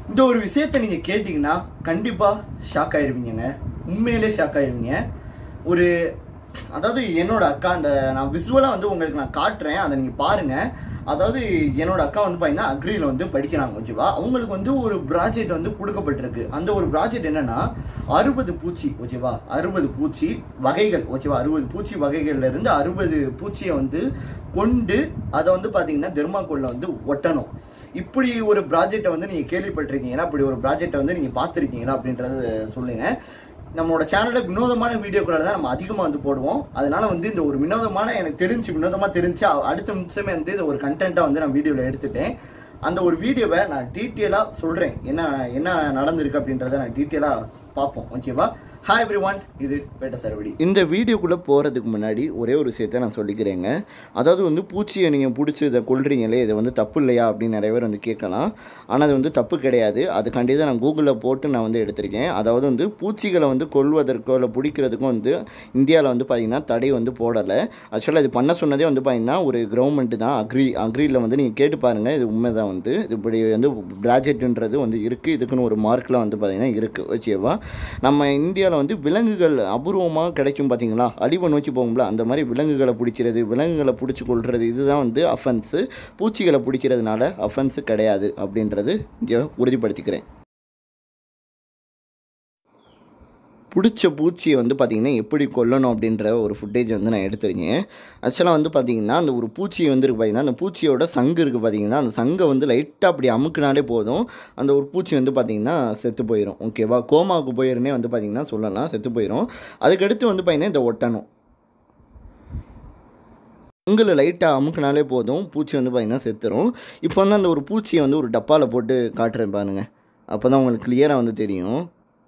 இந்த ஒரு விஷயத்தை நீங்க கேட்டீங்கன்னா கண்டிப்பா ஷாக் ஆயிருவீங்கங்க உண்மையிலே ஷாக் ஆயிருவீங்க ஒரு அதாவது என்னோட அக்கா அந்த நான் விசுவலா வந்து உங்களுக்கு நான் காட்டுறேன் அதை நீங்க பாருங்க அதாவது என்னோட அக்கா வந்து பார்த்தீங்கன்னா அக்ரியில் வந்து படிக்கிறாங்க ஓகேவா அவங்களுக்கு வந்து ஒரு ப்ராஜெக்ட் வந்து கொடுக்கப்பட்டிருக்கு அந்த ஒரு ப்ராஜெக்ட் என்னன்னா அறுபது பூச்சி ஓகேவா அறுபது பூச்சி வகைகள் ஓகேவா அறுபது பூச்சி வகைகள்ல இருந்து அறுபது பூச்சியை வந்து கொண்டு அதை வந்து பார்த்தீங்கன்னா தெர்மாக்கோல்ல வந்து ஒட்டணும் இப்படி ஒரு ப்ராஜெக்டை வந்து நீங்கள் கேள்விப்பட்டிருக்கீங்களா இப்படி ஒரு ப்ராஜெக்டை வந்து நீங்கள் பார்த்துருக்கீங்களா அப்படின்றத சொல்லுங்க நம்மளோட சேனலில் வினோதமான வீடியோக்களை தான் நம்ம அதிகமாக வந்து போடுவோம் அதனால வந்து இந்த ஒரு வினோதமான எனக்கு தெரிஞ்சு வினோதமாக தெரிஞ்சு அ- அடுத்த நிமிஷமே வந்து இது ஒரு கண்டென்ட்டாக வந்து நான் வீடியோவில் எடுத்துட்டேன் அந்த ஒரு வீடியோவை நான் டீட்டெயிலாக சொல்கிறேன் என்ன என்ன நடந்திருக்கு அப்படின்றத நான் டீட்டெயிலாக பார்ப்போம் ஓகேவா ஹாய் எவ்ரி ஒன் இது பேட்ட சரவடி இந்த வீடியோக்குள்ளே போகிறதுக்கு முன்னாடி ஒரே ஒரு விஷயத்தை நான் சொல்லிக்கிறேங்க அதாவது வந்து பூச்சியை நீங்கள் பிடிச்சி இதை கொள்றீங்களே இது வந்து தப்பு இல்லையா அப்படின்னு நிறைய பேர் வந்து கேட்கலாம் ஆனால் அது வந்து தப்பு கிடையாது அதுக்காண்டி தான் நான் கூகுளில் போட்டு நான் வந்து எடுத்திருக்கேன் அதாவது வந்து பூச்சிகளை வந்து கொல்வதற்கோ இல்லை பிடிக்கிறதுக்கும் வந்து இந்தியாவில் வந்து பார்த்திங்கன்னா தடை வந்து போடலை ஆக்சுவலாக இது பண்ண சொன்னதே வந்து பார்த்திங்கன்னா ஒரு கவர்மெண்ட்டு தான் அக்ரி அக்ரியில் வந்து நீங்கள் கேட்டு பாருங்கள் இது உண்மை தான் வந்து இது இப்படி வந்து ப்ராஜெக்ட்ன்றது வந்து இருக்குது இதுக்குன்னு ஒரு மார்க்லாம் வந்து பார்த்திங்கன்னா இருக்குது ஓகேவா நம்ம இந்தியாவில் வந்து விலங்குகள் அபூர்வமாக கிடைக்கும் பார்த்தீங்களா அழிவை நோக்கி போகும்ல அந்த மாதிரி விலங்குகளை பிடிக்கிறது விலங்குகளை பிடிச்சி கொள்வது இதுதான் வந்து அஃபென்ஸு பூச்சிகளை பிடிக்கிறதுனால அஃபென்ஸு கிடையாது அப்படின்றது இங்கே உறுதிப்படுத்திக்கிறேன் பிடிச்ச பூச்சியை வந்து பார்த்திங்கன்னா எப்படி கொல்லணும் அப்படின்ற ஒரு ஃபுட்டேஜ் வந்து நான் எடுத்திருக்கேன் ஆக்சுவலாக வந்து பார்த்திங்கன்னா அந்த ஒரு பூச்சி வந்து இருக்கு பார்த்தீங்கன்னா அந்த பூச்சியோட சங்கு இருக்குது பார்த்தீங்கன்னா அந்த சங்கை வந்து லைட்டாக அப்படி அமுக்குனாலே போதும் அந்த ஒரு பூச்சி வந்து பார்த்திங்கன்னா செத்து போயிடும் ஓகேவா கோமாவுக்கு போயிருன்னே வந்து பார்த்திங்கன்னா சொல்லலாம் செத்து போயிடும் அதுக்கடுத்து வந்து பார்த்திங்கன்னா இந்த ஒட்டணும் உங்களை லைட்டாக அமுக்குனாலே போதும் பூச்சி வந்து பார்த்திங்கன்னா செத்துரும் இப்போ வந்து அந்த ஒரு பூச்சியை வந்து ஒரு டப்பாவில் போட்டு காட்டுறேன் பாருங்க அப்போ தான் உங்களுக்கு கிளியராக வந்து தெரியும்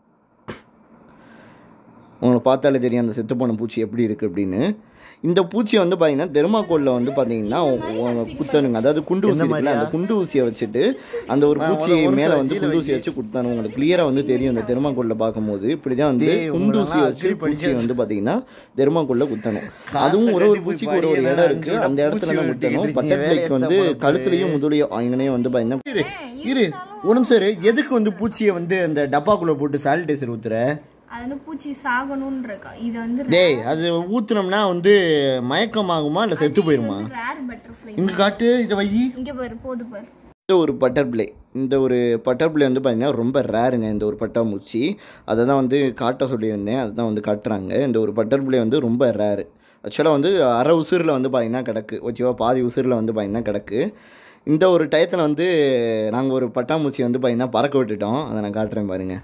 உங்களை பார்த்தாலே தெரியும் அந்த செத்து போன பூச்சி எப்படி இருக்குது அப்படின்னு இந்த பூச்சியை வந்து பார்த்தீங்கன்னா தெர்மாக்கோலில் வந்து பார்த்தீங்கன்னா உ- குத்தணுங்க அதாவது குண்டு ஊசி இருக்குல்ல அந்த குண்டு ஊசியை வச்சுட்டு அந்த ஒரு பூச்சி மேலே வந்து குண்டு ஊசியை வச்சு குத்தணும் உங்களுக்கு கிளியராக வந்து தெரியும் இந்த தெர்மாக்கோலில் பார்க்கும்போது இப்படி தான் வந்து குண்டு ஊசியை வச்சு பூச்சியை வந்து பார்த்தீங்கன்னா தெர்மாக்கோலில் குத்தணும் அதுவும் ஒரு ஒரு பூச்சிக்கு ஒரு ஒரு இடம் இருக்கு அந்த இடத்துல தான் குத்தணும் பட்டர்ஃப்ளைக்கு வந்து கழுத்துலையும் முதலையும் அங்கனையும் வந்து பார்த்தீங்கன்னா இரு இரு ஒரு நிமிஷம் இரு. எதுக்கு வந்து பூச்சியை வந்து அந்த டப்பாக்குள்ளே போட்டு சானிடைசர் ஊத்துற அது வந்து பூச்சி சாகணும்னு இருக்கா இது வந்து டேய் அது ஊத்துனோம்னா வந்து மயக்கமாகுமா இல்லை செத்து போயிருமா ரேர் பட்டர்ஃப்ளை இங்க காட்டு இதை வை இங்க பாரு போது பாரு இந்த ஒரு பட்டர்பிளை இந்த ஒரு பட்டர்பிளை வந்து பார்த்தீங்கன்னா ரொம்ப ரேருங்க இந்த ஒரு பட்டாம்பூச்சி அதை தான் வந்து காட்ட சொல்லியிருந்தேன் அதை தான் வந்து காட்டுறாங்க இந்த ஒரு பட்டர்பிளை வந்து ரொம்ப ரேரு ஆக்சுவலாக வந்து அரை உசுரில் வந்து பார்த்தீங்கன்னா கிடக்கு ஓகேவா பாதி உசுரில் வந்து பார்த்தீங்கன்னா கிடக்கு இந்த ஒரு டயத்தில் வந்து நாங்கள் ஒரு பட்டாம்பூச்சி வந்து பார்த்தீங்கன்னா பறக்க விட்டுட்டோம் அதை நான் காட்டுறேன் பாருங்கள்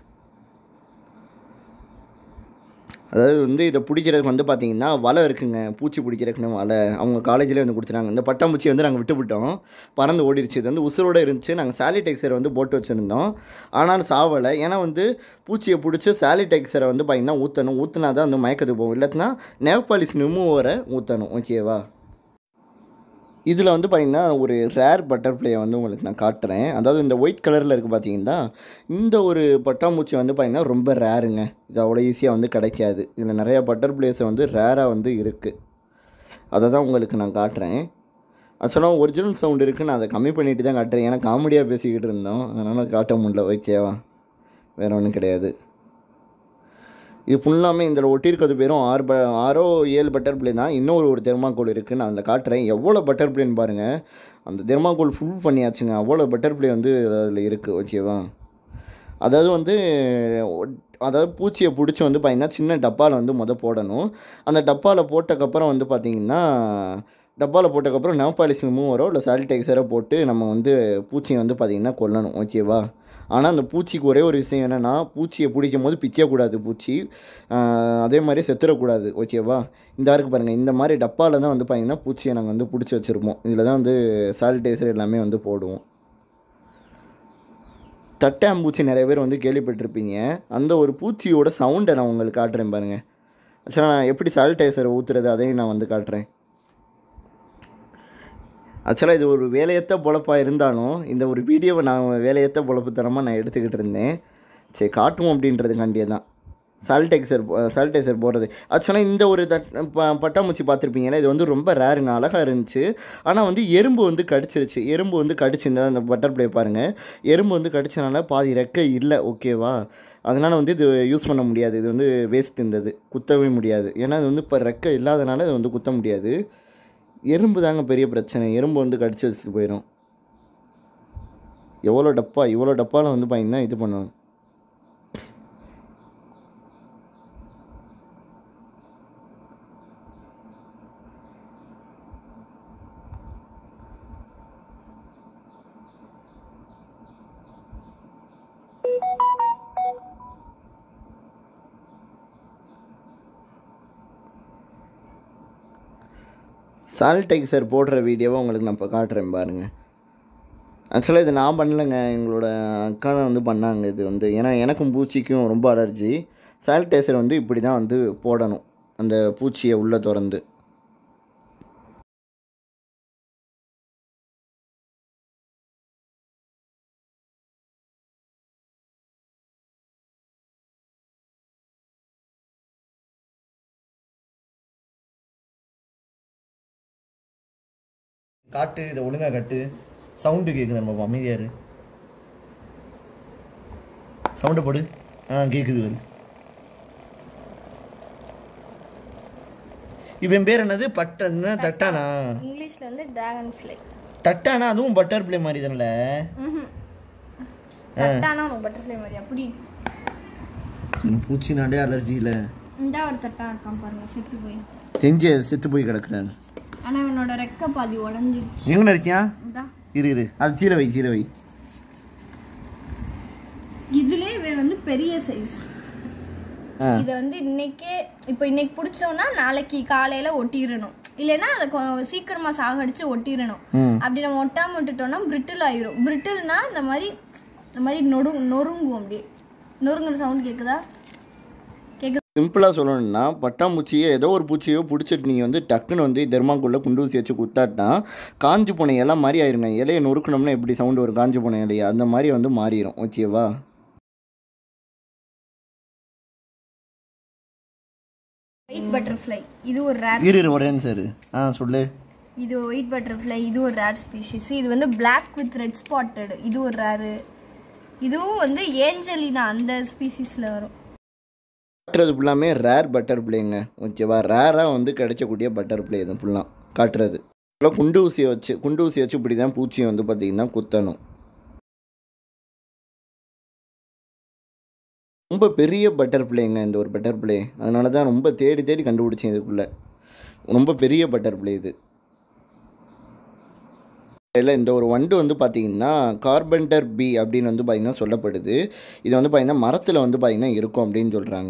அதாவது வந்து இதை பிடிக்கிறதுக்கு வந்து பார்த்தீங்கன்னா வலை இருக்குங்க பூச்சி பிடிக்கிறதுக்குன்னு வலை அவங்க காலேஜ்லேயே வந்து கொடுத்துட்டாங்க இந்த பட்டாம்பூச்சி வந்து நாங்கள் விட்டுவிட்டோம் பறந்து ஓடிடுச்சு இது வந்து உசுரோட இருந்துச்சு நாங்கள் சாலிடெக்ஸரை வந்து போட்டு வச்சுருந்தோம் ஆனாலும் சாவலை ஏன்னா வந்து பூச்சியை பிடிச்சி சாலிடெக்ஸரை வந்து பார்த்தீங்கன்னா ஊற்றணும் ஊற்றினா தான் வந்து மயக்கத்துக்கு போகும் இல்லாட்டினா நேவ்பாலிஸ் ரிமூவரை ஊற்றணும் ஓகேவா இதில் வந்து பார்த்திங்கன்னா ஒரு ரேர் பட்டர்ஃப்ளையை வந்து உங்களுக்கு நான் காட்டுறேன் அதாவது இந்த ஒயிட் கலரில் இருக்குது பார்த்தீங்கன்னா இந்த ஒரு பட்டாம்பூச்சி வந்து பார்த்திங்கன்னா ரொம்ப ரேருங்க இது அவ்வளோ ஈஸியாக வந்து கிடைக்காது இதில் நிறையா பட்டர்ஃப்ளைஸ் வந்து ரேராக வந்து இருக்குது அதை தான் உங்களுக்கு நான் காட்டுறேன் ஆக்சுவலாக ஒரிஜினல் சவுண்ட் இருக்குது நான் அதை கம்மி பண்ணிட்டு தான் காட்டுறேன் ஏன்னா காமெடியாக பேசிக்கிட்டு இருந்தோம் அதனால் காட்ட முடியல ஓகேவா வேறு ஒன்றும் கிடையாது இது ஃபுல்லாமே இதில் ஒட்டியிருக்கிறது பேரும் ஆறு ப ஆறோ ஏழு பட்டர்ஃப்ளை தான் இன்னொரு ஒரு தெர்மாக்கோல் இருக்குது நான் அதில் காட்டுறேன் எவ்வளோ பட்டர்ஃப்ளைன்னு பாருங்கள் அந்த தெர்மாக்கோல் ஃபுல் பண்ணியாச்சுங்க அவ்வளோ பட்டர்ஃப்ளை வந்து அதில் இருக்குது ஓகேவா அதாவது வந்து ஒட்- அதாவது பூச்சியை பிடிச்சி வந்து பார்த்தீங்கன்னா சின்ன டப்பாவில் வந்து முத போடணும் அந்த டப்பாவில் போட்டக்கப்புறம் வந்து பார்த்தீங்கன்னா டப்பாவில் போட்டக்கப்புறம் நவபாலிஸ் மூவரோ இல்லை சானிடைசரோ போட்டு நம்ம வந்து பூச்சியை வந்து பார்த்திங்கன்னா கொல்லணும் ஓகேவா ஆனால் அந்த பூச்சிக்கு ஒரே ஒரு விஷயம் என்னென்னா பூச்சியை பிடிக்கும் போது பிச்சக்கூடாது பூச்சி ஆஹ் அதே மாதிரி செத்துடக்கூடாது ஓகேவா இந்த இருக்கு பாருங்கள் இந்த மாதிரி டப்பாவில் தான் வந்து பார்த்திங்கன்னா பூச்சியை நாங்கள் வந்து பிடிச்சி வச்சுருப்போம் இதில் தான் வந்து சானிடைசர் எல்லாமே வந்து போடுவோம் தட்டாம்பூச்சி நிறைய பேர் வந்து கேள்விப்பட்டிருப்பீங்க அந்த ஒரு பூச்சியோட சவுண்டை நான் உங்களுக்கு காட்டுறேன் பாருங்கள் ஆக்சுவலாக நான் எப்படி சானிடைசர் ஊற்றுறது அதையும் நான் வந்து காட்டுறேன் ஆக்சுவலாக இது ஒரு வேலையற்ற பொழப்பாக இருந்தாலும் இந்த ஒரு வீடியோவை நான் வேலையற்ற பொழப்புத்தனமாக நான் எடுத்துக்கிட்டு இருந்தேன் சரி காட்டுவோம் அப்படின்றதுக்காண்டியே தான் சால்டெக்சர் சால்டேசர் போடுறது ஆக்சுவலாக இந்த ஒரு தட் ப- பட்டாம்பூச்சி பார்த்துருப்பீங்களா இது வந்து ரொம்ப ரேருங்க அழகாக இருந்துச்சு ஆனால் வந்து எறும்பு வந்து கடிச்சிருச்சு எறும்பு வந்து கடிச்சிருந்தா அந்த பட்டர்ஃப்ளை பாருங்கள் எறும்பு வந்து கடிச்சனால பாதி ரெக்கை இல்லை ஓகேவா அதனால் வந்து இது யூஸ் பண்ண முடியாது இது வந்து வேஸ்ட் இருந்தது குத்தவே முடியாது ஏன்னா இது வந்து இப்போ ரெக்கை இல்லாதனால இது வந்து குத்த முடியாது எறும்பு தாங்க பெரிய பிரச்சனை எறும்பு வந்து கடிச்சு வச்சுட்டு போயிடும் எவ்வளோ டப்பா இவ்வளோ டப்பாவில் வந்து பார்த்தீங்கன்னா இது பண்ணணும் சால்டெக்சர் போடுற வீடியோவை உங்களுக்கு நான் இப்போ காட்டுறேன் பாருங்கள் ஆக்சுவலாக இது நான் பண்ணலைங்க எங்களோட அக்கா தான் வந்து பண்ணாங்க இது வந்து ஏன்னா எனக்கும் பூச்சிக்கும் ரொம்ப அலர்ஜி சால்டேசர் வந்து இப்படி தான் வந்து போடணும் அந்த பூச்சியை உள்ளே திறந்து காட்டு இதை ஒழுங்கா கட்டு சவுண்டு கேட்குது நம்ம அமைதியாரு சவுண்டை போடு ஆ கேட்குது வருது இவன் பேர் என்னது பட்டன்னா தட்டானா இங்கிலீஷ்ல வந்து டிராகன் ஃப்ளை தட்டானா அதுவும் பட்டர் பிளே மாதிரி தானே தட்டானா உனக்கு பட்டர்ஃப்ளை மாதிரி அப்படி பூச்சி நாடே அலர்ஜி இல்லை இந்த ஒரு தட்டா இருக்கான் பாருங்க செத்து போய் செஞ்சு செத்து போய் கிடக்குறேன் ஆனா இவனோட ரெக்க பாதி உடஞ்சிருச்சு எங்கே இருக்கியா இந்தா இரு இரு அது கீழே வை கீழே வை இதுலயே இவன் வந்து பெரிய சைஸ் ஆ இத வந்து இன்னைக்கே இப்போ இன்னைக்கு பிடிச்சோம்னா நாளைக்கு காலையில ஒட்டிடணும் இல்லைன்னா அதை கொ- சீக்கிரமா சாகடிச்சு ஒட்டிடணும் ம் அப்படி நம்ம ஒட்டாம விட்டுட்டோம்னா பிரிட்டில் ஆயிரும் பிரிட்டில்னா இந்த மாதிரி இந்த மாதிரி நொடு நொறுங்கும் அப்படியே நொறுங்குற சவுண்ட் கேக்குதா கேக்குது சிம்பிளாக சொல்லணும்னா பட்டாம்பூச்சியை ஏதோ ஒரு பூச்சியோ பிடிச்சிட்டு நீங்கள் வந்து டக்குன்னு வந்து தெர்மாக்குள்ளே குண்டூசி வச்சு குத்தாட்டினா காஞ்சி போன இலை மாதிரி ஆயிருங்க இலையை நொறுக்கணும்னா எப்படி சவுண்டு வரும் காஞ்சி போன இலையை அந்த மாதிரி வந்து மாறிடும் ஓகேவா ஒயிட் பட்டர்ஃப்ளை இது ஒரு ரேர் இரு இரு ஒரே சார் ஆ சொல்லு இது ஒயிட் பட்டர்ஃப்ளை இது ஒரு ரேர் ஸ்பீஷிஸ் இது வந்து Black வித் ரெட் ஸ்பாட்டட் இது ஒரு ரேரு இதுவும் வந்து ஏஞ்சலினா அந்த ஸ்பீசிஸ்ல வரும் காட்டுறது ஃபுல்லாமே ரேர் பட்டர் பிளேங்க ஓகேவா ரேராக வந்து கிடைக்கக்கூடிய பட்டர் பிளே இது ஃபுல்லாக காட்டுறது ஃபுல்லாக குண்டு ஊசியை வச்சு குண்டு ஊசியை வச்சு இப்படி தான் பூச்சியை வந்து பார்த்திங்கன்னா குத்தணும் ரொம்ப பெரிய பட்டர் பிளேங்க இந்த ஒரு பட்டர் பிளே அதனால தான் ரொம்ப தேடி தேடி கண்டுபிடிச்சேன் இதுக்குள்ளே ரொம்ப பெரிய பட்டர் பிளே இது இல்லை இந்த ஒரு வண்டு வந்து பார்த்தீங்கன்னா கார்பெண்டர் பி அப்படின்னு வந்து பார்த்தீங்கன்னா சொல்லப்படுது இது வந்து பார்த்தீங்கன்னா மரத்தில் வந்து பார்த்தீங்கன்னா இருக்கும் அப்படின்னு சொல்கிறாங்க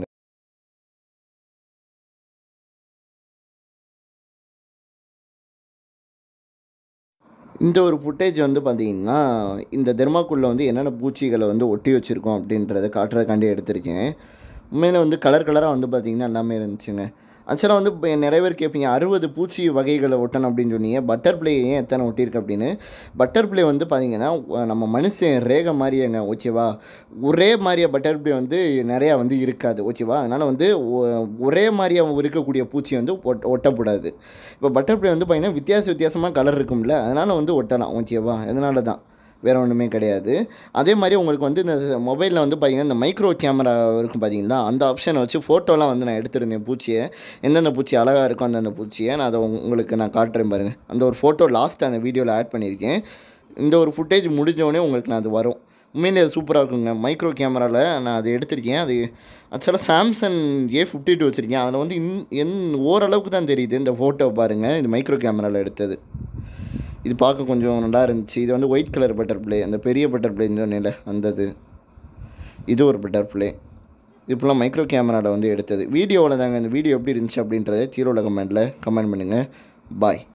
இந்த ஒரு ஃபுட்டேஜ் வந்து பார்த்தீங்கன்னா இந்த தெர்மாக்குள்ளே வந்து என்னென்ன பூச்சிகளை வந்து ஒட்டி வச்சுருக்கோம் அப்படின்றத காட்டுறதுக்காண்டி எடுத்திருக்கேன் உண்மையில் வந்து கலர் கலராக வந்து பார்த்தீங்கன்னா எல்லாமே இருந்துச்சுங்க ஆக்சுவலாக வந்து இப்போ நிறைய பேர் கேட்பீங்க அறுபது பூச்சி வகைகளை ஒட்டணும் அப்படின்னு சொன்னீங்க பட்டர்ஃப்ளை ஏன் எத்தனை ஒட்டியிருக்கு அப்படின்னு பட்டர்ஃப்ளை வந்து பார்த்தீங்கன்னா அஹ் நம்ம மனுஷன் ரேகை மாதிரியேங்க ஓகேவா ஒரே மாதிரியா பட்டர்ஃப்ளை வந்து நிறையா வந்து இருக்காது ஓகேவா அதனால் வந்து ஒ- ஒரே மாதிரியா இருக்கக்கூடிய பூச்சி வந்து ஒட்ட ஒட்டக்கூடாது இப்போ பட்டர்ஃப்ளை வந்து பார்த்தீங்கன்னா வித்தியாச வித்தியாசமாக கலர் இருக்கும்ல அதனால் வந்து ஒட்டலாம் ஓகேவா அதனால தான் வேறு ஒன்றுமே கிடையாது அதே மாதிரி உங்களுக்கு வந்து இந்த மொபைலில் வந்து பார்த்தீங்கன்னா இந்த மைக்ரோ கேமரா இருக்கும் பார்த்தீங்களா அந்த ஆப்ஷனை வச்சு ஃபோட்டோலாம் வந்து நான் எடுத்திருந்தேன் பூச்சியை எந்தெந்த பூச்சி அழகாக இருக்கோ அந்தந்த பூச்சியை நான் அதை உங்க- உங்களுக்கு நான் காட்டுறேன் பாருங்கள் அந்த ஒரு ஃபோட்டோ லாஸ்ட் அந்த வீடியோவில் ஆட் பண்ணியிருக்கேன் இந்த ஒரு ஃபுட்டேஜ் முடிஞ்சோடனே உங்களுக்கு நான் அது வரும் உண்மையிலே அது சூப்பராக இருக்குங்க மைக்ரோ கேமராவில் நான் அது எடுத்திருக்கேன் அது ஆக்சுவலாக சாம்சங் ஏ ஃபிஃப்டி டூ வச்சுருக்கேன் அதில் வந்து இன் என் ஓரளவுக்கு தான் தெரியுது இந்த ஃபோட்டோ பாருங்கள் இது மைக்ரோ கேமராவில் எடுத்தது இது பார்க்க கொஞ்சம் நல்லா இருந்துச்சு இது வந்து ஒயிட் கலர் பட்டர்ஃப்ளை அந்த பெரிய பட்டர்ஃப்ளைன்னு சொன்னேன்ல அந்த இது இது ஒரு பட்டர்ஃப்ளை இது ஃபுல்லாக மைக்ரோ கேமராவில் வந்து எடுத்தது வீடியோவில் தாங்க இந்த வீடியோ எப்படி இருந்துச்சு அப்படின்றத கீழே கமெண்ட்டில் கமெண்ட் பண்ணுங்கள் பாய்